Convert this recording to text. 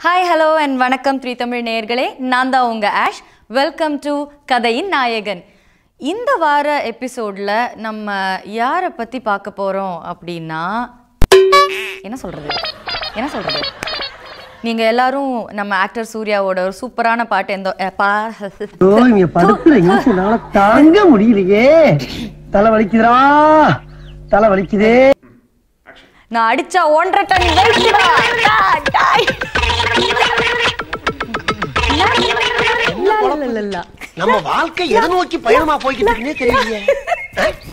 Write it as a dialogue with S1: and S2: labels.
S1: Hi hello and வணக்கம் three Tamil நேயர்களே நான் தான் உங்கள் ஆஷ் வெல்கம் டு கதையின் நாயகன் இந்த வார எபிசோடில் நம்ம யாரை பற்றி பார்க்க போகிறோம் அப்படின்னா என்ன சொல்கிறது என்ன சொல்கிறது நீங்கள் எல்லாரும் நம்ம ஆக்டர் சூர்யாவோட ஒரு சூப்பரான பாட்டு எந்த அஹ், பா
S2: ஐயோ, இங்க படுத்துற இன்சுனால தாங்க முடியலையே தலை வலிக்குதுடா தலை வலிக்குதே
S1: நான் அடிச்சா ஒன்றரை டன் வெயிட்டுடா. டா, டாய்.
S2: நம்ம வாழ்க்கை எதை நோக்கி பயணமா போய்கிட்டு இருக்குன்னே தெரியலையே